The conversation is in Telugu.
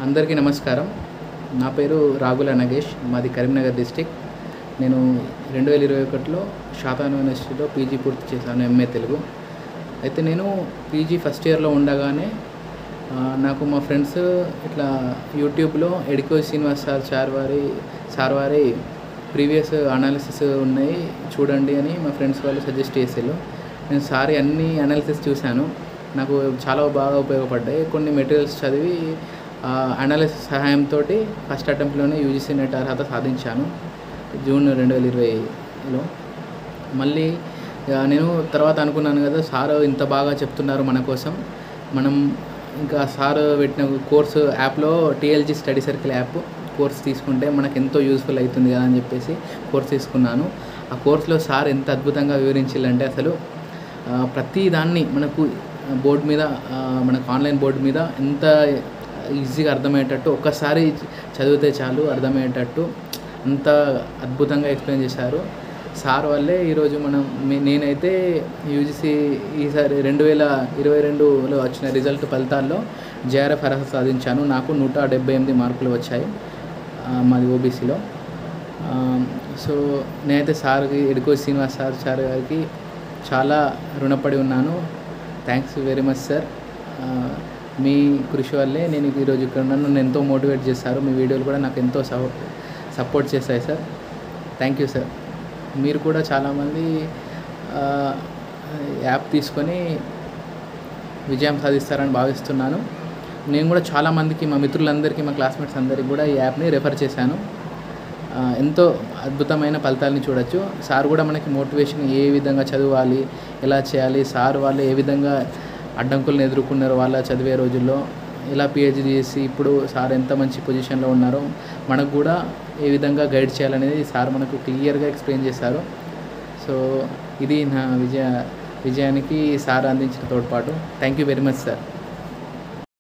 అందరికీ నమస్కారం నా పేరు రాగుల నగేష్ మాది కరీంనగర్ డిస్టిక్ నేను రెండు వేల ఇరవై ఒకటిలో శాతాను యూనివర్సిటీలో పీజీ పూర్తి చేశాను ఎంఏ తెలుగు అయితే నేను పీజీ ఫస్ట్ ఇయర్లో ఉండగానే ఆ, నాకు మా ఫ్రెండ్స్ ఇట్లా యూట్యూబ్లో ఎడికో శ్రీనివాస్ సార్ సార్ వారి సార్ వారి ప్రీవియస్ అనాలిసిస్ ఉన్నాయి చూడండి అని మా ఫ్రెండ్స్ వాళ్ళు సజెస్ట్ చేసారు నేను సారి అన్ని అనాలిసిస్ చూశాను నాకు చాలా బాగా ఉపయోగపడ్డాయి కొన్ని మెటీరియల్స్ చదివి అనాలిసిస్ సహాయంతో ఫస్ట్ అటెంప్ట్లోనే యూజీసీ నెట్ అర్హత సాధించాను జూన్ రెండు వేల ఇరవైలో మళ్ళీ ఇక నేను తర్వాత అనుకున్నాను కదా సార్ ఇంత బాగా చెప్తున్నారు మన కోసం మనం ఇంకా సార్ పెట్టిన కోర్సు యాప్లో TLG study circle app course తీసుకుంటే మనకు ఎంతో యూస్ఫుల్ అవుతుంది కదా అని చెప్పేసి కోర్స్ తీసుకున్నాను ఆ కోర్సులో సార్ ఎంత అద్భుతంగా వివరించిందంటే అసలు ఆ, ప్రతి దాన్ని మనకు బోర్డు మీద ఆ, మనకు ఆన్లైన్ బోర్డు మీద ఎంత ఈజీగా అర్థమయ్యేటట్టు ఒక్కసారి చదివితే చాలు అర్థమయ్యేటట్టు అంత అద్భుతంగా ఎక్స్ప్లెయిన్ చేశారు సార్ వల్లే ఈరోజు మనం మే- నేనైతే యూజీసీ ఈసారి రెండు వేల ఇరవై రెండులో వచ్చిన రిజల్ట్ ఫలితాల్లో జేఆర్ఎఫ్ అర్హత సాధించాను నాకు నూట డెబ్బై ఎనిమిది మార్కులు వచ్చాయి ఆ, మాది ఓబీసీలో సో నేనైతే సార్కి ఎడుకో శ్రీనివాస్ సార్ సార్ గారికి చాలా రుణపడి ఉన్నాను థ్యాంక్స్ వెరీ మచ్ సార్ మీ కృషి వల్లే నేను ఈరోజు ఇక్కడ ఉన్నాను నన్ను ఎంతో మోటివేట్ చేశారు మీ వీడియోలు కూడా నాకు ఎంతో సపోర్ట్ చేశాయి సార్ థ్యాంక్ యూ సార్ మీరు కూడా చాలామంది ఆ, యాప్ తీసుకొని విజయం సాధిస్తారని భావిస్తున్నాను నేను కూడా చాలామందికి మా మిత్రులందరికీ మా క్లాస్మేట్స్ అందరికీ కూడా ఈ యాప్ని రెఫర్ చేశాను ఆ, ఎంతో అద్భుతమైన ఫలితాలని చూడొచ్చు సార్ కూడా మనకి మోటివేషన్ ఏ విధంగా చదవాలి ఎలా చేయాలి సార్ వాళ్ళు ఏ విధంగా అడ్డంకులను ఎదుర్కొన్నారు వాళ్ళ చదివే రోజుల్లో ఎలా పిహెచ్డి చేసి ఇప్పుడు సార్ ఎంత మంచి పొజిషన్లో ఉన్నారో మనకు కూడా ఏ విధంగా గైడ్ చేయాలనేది సార్ మనకు క్లియర్గా ఎక్స్ప్లెయిన్ చేశారు సో ఇది నా విజయ విజయానికి సార్ అందించిన తోడ్పాటు thank you very much sir